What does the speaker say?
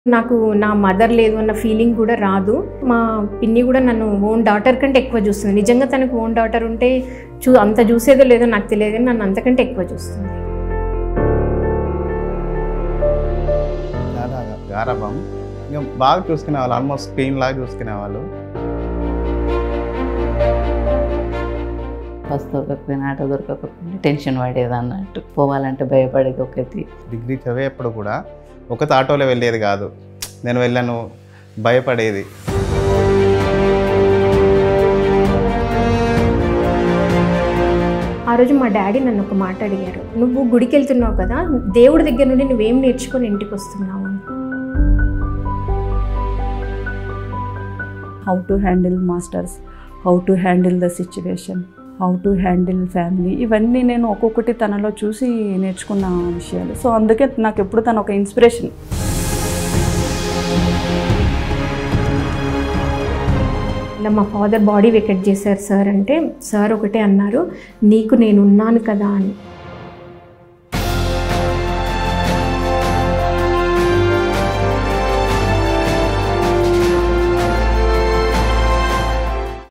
నాకు నా మదర్ లేదు అన్న ఫీలింగ్ కూడా రాదు మా పిన్ని కూడా నన్ను ఓన్ డాటర్ కంటే ఎక్కువ చూస్తుంది నిజంగా తనకు ఓన్ డాటర్ ఉంటే చూ అంత చూసేదో లేదో నాకు తెలియదు కానీ నన్ను అంతకంటే ఎక్కువ చూస్తుంది చాలా గారాబం ఇంకా బాగా చూసుకునే వాళ్ళు ఆల్మోస్ట్ స్క్రీన్ లాగా చూసుకునే వాళ్ళు బస్ దొరకకపోయినా ఆటో దొరకకపోయినా టెన్షన్ పడేది అన్నట్టు పోవాలంటే భయపడేది ఒకటి డిగ్రీ చదివేప్పుడు కూడా ఒక ఆటోలో వెళ్ళేది కాదు నేను వెళ్ళాను భయపడేది ఆ రోజు మా డాడీ నన్ను ఒక మాట అడిగారు నువ్వు గుడికి వెళ్తున్నావు కదా దేవుడి దగ్గర నుండి నువ్వేం నేర్చుకొని ఇంటికి వస్తున్నావు అని. How to handle masters how to handle the situation how to handle family ఇవన్నీ నేను ఒక్కొక్కటి తనలో చూసి నేర్చుకున్న విషయాలు సో అందుకే నాకు ఎప్పుడు తను ఒక ఇన్స్పిరేషన్ ఇలా మా ఫాదర్ బాడీ వెకెట్ చేశారు సార్ అంటే సార్ ఒకటే అన్నారు నీకు నేను ఉన్నాను కదా అని